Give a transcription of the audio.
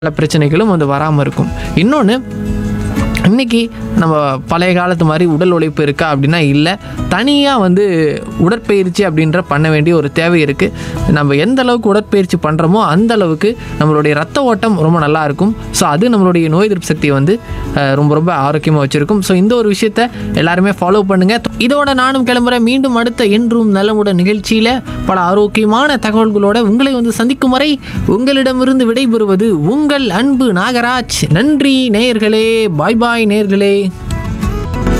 பல பிரச்சனைகளும் வந்து வராமல் இருக்கும் இன்னொன்று இன்னைக்கு நம்ம பழைய காலத்து மாதிரி உடல் உழைப்பு இருக்கா அப்படின்னா இல்லை தனியாக வந்து உடற்பயிற்சி அப்படின்ற பண்ண வேண்டிய ஒரு தேவை இருக்குது நம்ம எந்த அளவுக்கு உடற்பயிற்சி பண்ணுறோமோ அந்த அளவுக்கு நம்மளுடைய ரத்த ஓட்டம் ரொம்ப நல்லா இருக்கும் ஸோ அது நம்மளுடைய நோய் எதிர்ப்பு சக்தியை வந்து அஹ், ரொம்ப ரொம்ப ஆரோக்கியமாக வச்சுருக்கும் ஸோ இந்த ஒரு விஷயத்த எல்லாருமே ஃபாலோ பண்ணுங்கள் இதோட நானும் கிளம்புறேன் மீண்டும் அடுத்த என்றும் நலமுடன் நிகழ்ச்சியில் பல ஆரோக்கியமான தகவல்களோட உங்களை வந்து சந்திக்கும் வரை உங்களிடமிருந்து விடைபெறுவது உங்கள் அன்பு நாகராஜ் நன்றி நேயர்களே பாய் பாய் நேயர்களே